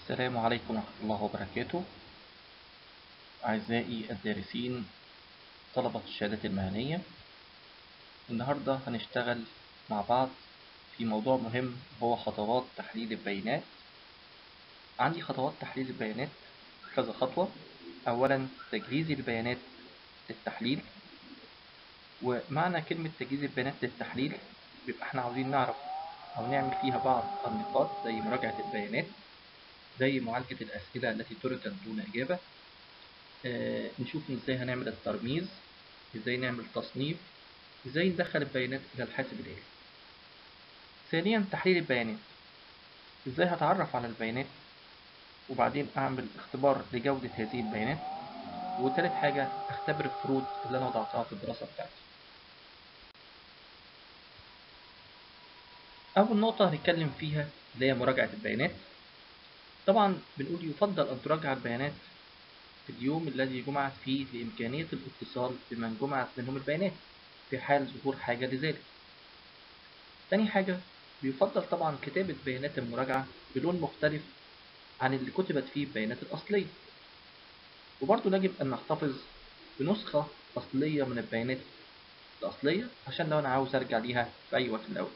السلام عليكم ورحمة الله وبركاته أعزائي الدارسين طلبة الشهادات المهنية النهاردة هنشتغل مع بعض في موضوع مهم هو خطوات تحليل البيانات عندي خطوات تحليل البيانات كذا خطوة أولا تجهيز البيانات للتحليل ومعنى كلمة تجهيز البيانات للتحليل بيبقى احنا عاوزين نعرف أو نعمل فيها بعض النقاط زي مراجعة البيانات زي معالجة الأسئلة التي تركت دون إجابة آه نشوف إزاي هنعمل الترميز إزاي نعمل تصنيف إزاي ندخل البيانات إلى الحاسب الآلي ثانيا تحليل البيانات إزاي هتعرف على البيانات وبعدين أعمل اختبار لجودة هذه البيانات وتالت حاجة أختبر الفروض اللي أنا وضعتها في الدراسة بتاعتي أول نقطة هنتكلم فيها اللي هي مراجعة البيانات طبعا بنقول يفضل أن تراجع البيانات في اليوم الذي جمعت فيه لإمكانية الاتصال بمن جمعت منهم البيانات في حال ظهور حاجة لذلك تاني حاجة بيفضل طبعا كتابة بيانات المراجعة بلون مختلف عن اللي كتبت فيه البيانات الأصلية وبرضه يجب أن نحتفظ بنسخة أصلية من البيانات الأصلية عشان لو أنا عاوز أرجع ليها في أي وقت من الأوقات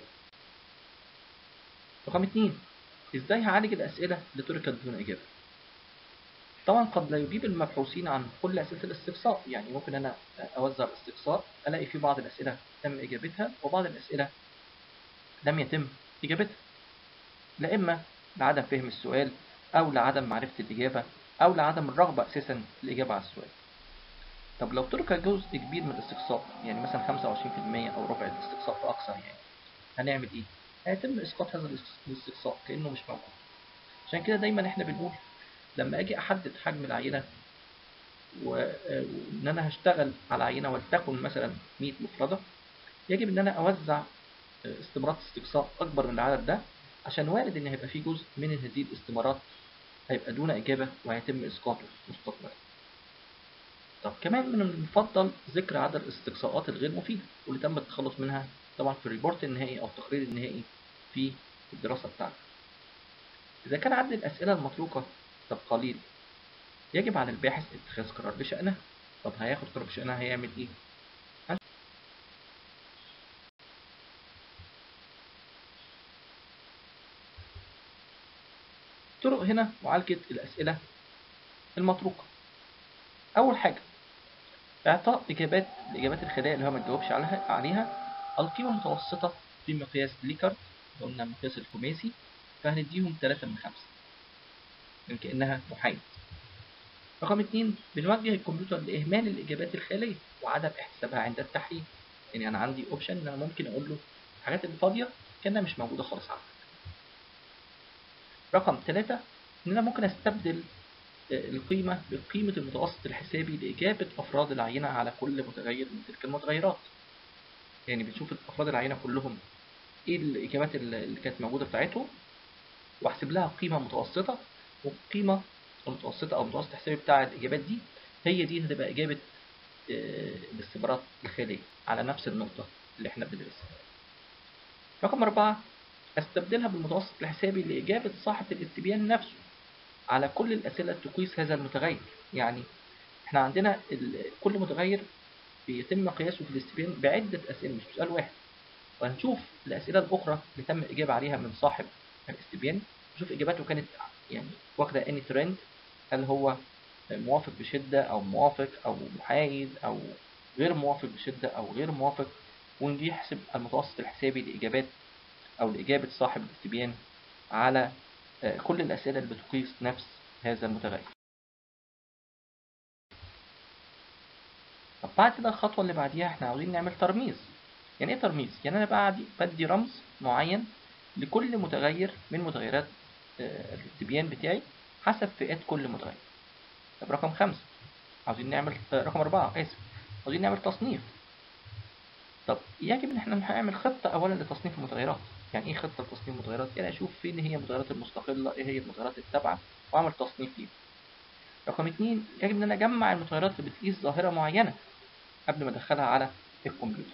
رقم اتنين ازاي هعالج الأسئلة اللي تركت دون إجابة طبعا قد لا يجيب المبحوثين عن كل أسئلة الاستقصاء يعني ممكن أنا أوزع الاستقصاء ألاقي في بعض الأسئلة تم إجابتها وبعض الأسئلة لم يتم إجابتها لا إما لعدم فهم السؤال أو لعدم معرفة الإجابة أو لعدم الرغبة أساسا في الإجابة على السؤال طب لو ترك جزء كبير من الاستقصاء يعني مثلا 25% أو ربع الاستقصاء في أقصى يعني هنعمل إيه؟ هيتم اسقاط هذا الاستقصاء كانه مش موجود عشان كده دايما احنا بنقول لما اجي احدد حجم العينه وان انا هشتغل على عينه ولتكن مثلا 100 مفرده يجب ان انا اوزع استمارات استقصاء اكبر من العدد ده عشان وارد ان هيبقى في جزء من هذه الاستمارات هيبقى دون اجابه وهيتم اسقاطه مستقبلا طب كمان من المفضل ذكر عدد الاستقصاءات الغير مفيده واللي تم التخلص منها طبعا في الريبورت النهائي او التقرير النهائي في الدراسة بتاعتك إذا كان عدد الأسئلة المطروقة طب قليل يجب على الباحث اتخاذ قرار بشأنها طب هياخد قرار بشأنها هيعمل إيه؟ طرق هنا معالجة الأسئلة المطروقة أول حاجة إعطاء إجابات الإجابات الخداع اللي هو ما تجاوبش عليها عليها القيمة المتوسطة في مقياس ليكارت قلنا المقياس الخماسي فهنديهم 3 من 5 من كأنها محايد رقم 2 بنوجه الكمبيوتر لإهمال الإجابات الخالية وعدم احتسابها عند التحليل يعني أنا عندي أوبشن إن أنا ممكن أقول له الحاجات اللي فاضية كأنها مش موجودة خالص عندك رقم 3 إن أنا ممكن أستبدل القيمة بقيمة المتوسط الحسابي لإجابة أفراد العينة على كل متغير من تلك المتغيرات يعني بنشوف أفراد العينة كلهم ايه الاجابات اللي كانت موجوده بتاعتهم واحسب لها قيمه متوسطه والقيمه المتوسطه او المتوسط الحسابي بتاع الاجابات دي هي دي هتبقى اجابه الاستمارات الخاليه على نفس النقطه اللي احنا بندرسها رقم أربعة استبدلها بالمتوسط الحسابي لإجابة صاحب الاستبيان نفسه على كل الأسئلة تقيس هذا المتغير يعني احنا عندنا كل متغير بيتم قياسه في الاستبيان بعدة أسئلة مش سؤال واحد وهنشوف الأسئلة الأخرى اللي تم الإجابة عليها من صاحب الاستبيان نشوف إجاباته كانت يعني واخدة أني ترند هل هو موافق بشدة أو موافق أو محايد أو غير موافق بشدة أو غير موافق ونجي يحسب المتوسط الحسابي لإجابات أو لإجابة صاحب الاستبيان على كل الأسئلة اللي بتقيس نفس هذا المتغير طب بعد كده الخطوة اللي بعديها احنا عاوزين نعمل ترميز يعني ايه ترميز؟ يعني انا بعد بدي رمز معين لكل متغير من متغيرات الاستبيان بتاعي حسب فئات كل متغير. طب رقم خمسة عاوزين نعمل رقم أربعة آسف عاوزين نعمل تصنيف. طب يجب إن احنا نعمل خطة أولا لتصنيف المتغيرات. يعني إيه خطة لتصنيف المتغيرات؟ يعني أشوف فين هي المتغيرات المستقلة، إيه هي المتغيرات التابعة، وأعمل تصنيف ليها. رقم اتنين يجب إن أنا أجمع المتغيرات اللي بتقيس ظاهرة معينة قبل ما أدخلها على الكمبيوتر.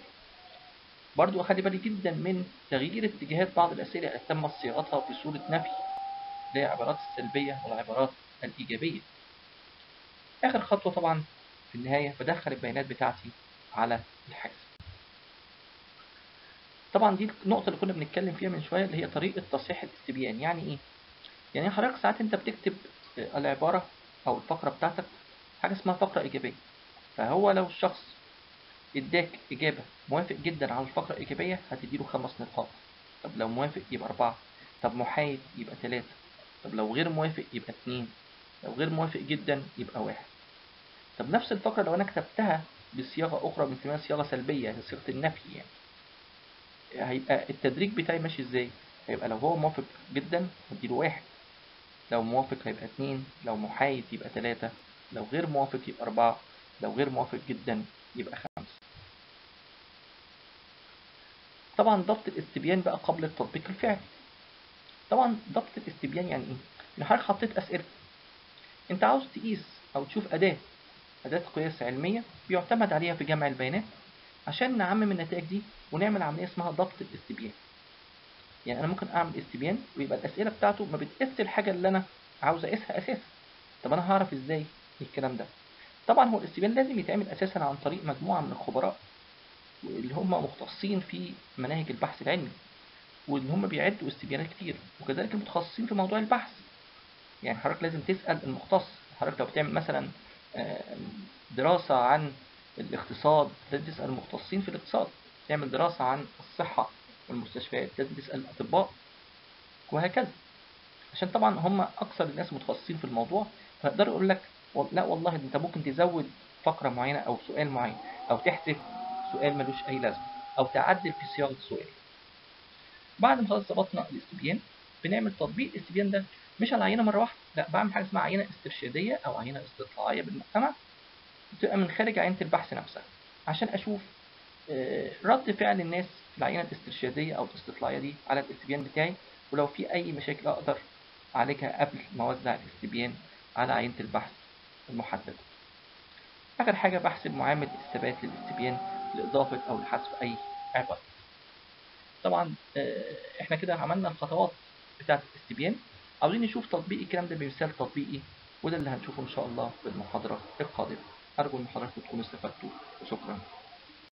برضو أخلي بالي جدا من تغيير اتجاهات بعض الأسئلة اللي تم صياغتها في صورة نفي اللي هي العبارات السلبية والعبارات الإيجابية آخر خطوة طبعا في النهاية بدخل البيانات بتاعتي على الحاسب طبعا دي النقطة اللي كنا بنتكلم فيها من شوية اللي هي طريقة تصحيح الاستبيان يعني ايه؟ يعني حضرتك ساعات انت بتكتب العبارة او الفقرة بتاعتك حاجة اسمها فقرة ايجابية فهو لو الشخص اداك اجابة موافق جدا على الفقرة الايجابية هتديله خمس نقاط طب لو موافق يبقى اربعة طب محايد يبقى ثلاثة طب لو غير موافق يبقى اتنين لو غير موافق جدا يبقى واحد طب نفس الفقرة لو انا كتبتها بصياغة اخرى بنسميها صياغة سلبية صيغة النفي يعني هيبقى التدريج بتاعي ماشي ازاي هيبقى لو هو موافق جدا هديله واحد لو موافق هيبقى اتنين لو محايد يبقى تلاتة لو غير موافق يبقى أربعة لو غير موافق جدا يبقى خمسة طبعا ضبط الاستبيان بقى قبل التطبيق الفعلي طبعا ضبط الاستبيان يعني ايه؟ ان حضرتك حطيت أسئلة انت عاوز تقيس او تشوف أداة أداة قياس علمية بيعتمد عليها في جمع البيانات عشان نعمم النتائج دي ونعمل عملية اسمها ضبط الاستبيان يعني أنا ممكن أعمل استبيان ويبقى الأسئلة بتاعته ما بتقيس الحاجة اللي أنا عاوز أقيسها أساسا طب أنا هعرف إزاي الكلام ده طبعا هو الاستبيان لازم يتعمل أساسا عن طريق مجموعة من الخبراء اللي هم مختصين في مناهج البحث العلمي واللي هم بيعدوا استبيانات كتير وكذلك المتخصصين في موضوع البحث يعني حضرتك لازم تسأل المختص حضرتك لو بتعمل مثلا دراسة عن الاقتصاد لازم تسأل المختصين في الاقتصاد تعمل دراسة عن الصحة والمستشفيات لازم تسأل الأطباء وهكذا عشان طبعا هم أكثر الناس متخصصين في الموضوع فيقدروا يقول لك لا والله أنت ممكن تزود فقرة معينة أو سؤال معين أو تحذف سؤال ملوش أي لازمة أو تعدل في صياغة السؤال بعد ما خلاص ظبطنا الاستبيان بنعمل تطبيق الاستبيان ده مش على عينة مرة واحدة لا بعمل حاجة اسمها عينة استرشادية أو عينة استطلاعية بالمجتمع بتبقى من خارج عينة البحث نفسها عشان أشوف رد فعل الناس في العينة الاسترشادية أو الاستطلاعية دي على الاستبيان بتاعي ولو في أي مشاكل أقدر أعالجها قبل ما أوزع الاستبيان على عينة البحث المحددة. آخر حاجة بحسب معامل الثبات للاستبيان لإضافة أو لحذف أي عبارة. طبعا إحنا كده عملنا الخطوات بتاعة الاستبيان عاوزين نشوف تطبيق الكلام ده بمثال تطبيقي وده اللي هنشوفه إن شاء الله في المحاضرة القادمة. أرجو إن حضراتكم تكونوا استفدتوا وشكرا.